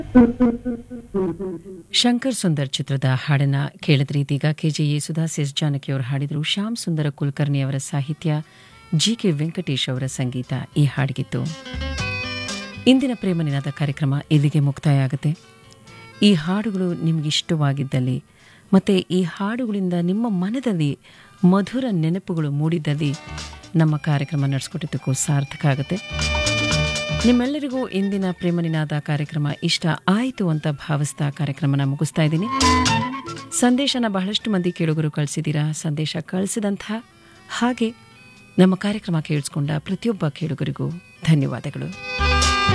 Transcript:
ಶಂಕರ್ ಸುಂದರ್ ಚಿತ್ರದ ಹಾಡನ್ನ ಕೇಳಿದ್ರಿ ಇದೀಗ ಕೆಜೆ ಯೇಸುದಾಸ್ ಎಸ್ ಜಾನಕಿ ಅವರು ಹಾಡಿದರು ಶ್ಯಾಮ್ ಸುಂದರ ಕುಲಕರ್ಣಿ ಅವರ ಸಾಹಿತ್ಯ ಜಿ ಕೆ ವೆಂಕಟೇಶ್ ಅವರ ಸಂಗೀತ ಈ ಹಾಡಿಗಿತ್ತು ಇಂದಿನ ಪ್ರೇಮ ನಿನಾದ ಕಾರ್ಯಕ್ರಮ ಇಲ್ಲಿಗೆ ಮುಕ್ತಾಯ ಆಗುತ್ತೆ ಈ ಹಾಡುಗಳು ನಿಮಗಿಷ್ಟವಾಗಿದ್ದಲ್ಲಿ ಮತ್ತು ಈ ಹಾಡುಗಳಿಂದ ನಿಮ್ಮ ಮನದಲ್ಲಿ ಮಧುರ ನೆನಪುಗಳು ಮೂಡಿದ್ದಲ್ಲಿ ನಮ್ಮ ಕಾರ್ಯಕ್ರಮ ನಡೆಸ್ಕೊಟ್ಟಿದ್ದಕ್ಕೂ ಸಾರ್ಥಕ ಆಗುತ್ತೆ ನಿಮ್ಮೆಲ್ಲರಿಗೂ ಇಂದಿನ ಪ್ರೇಮ ನಿನಾದ ಕಾರ್ಯಕ್ರಮ ಇಷ್ಟ ಆಯಿತು ಅಂತ ಭಾವಿಸ್ತಾ ಕಾರ್ಯಕ್ರಮನ ಮುಗಿಸ್ತಾ ಇದ್ದೀನಿ ಸಂದೇಶನ ಬಹಳಷ್ಟು ಮಂದಿ ಕೇಳುಗರು ಕಳಿಸಿದ್ದೀರಾ ಸಂದೇಶ ಕಳಿಸಿದಂಥ ಹಾಗೆ ನಮ್ಮ ಕಾರ್ಯಕ್ರಮ ಕೇಳಿಸ್ಕೊಂಡ ಪ್ರತಿಯೊಬ್ಬ ಕೇಳುಗರಿಗೂ ಧನ್ಯವಾದಗಳು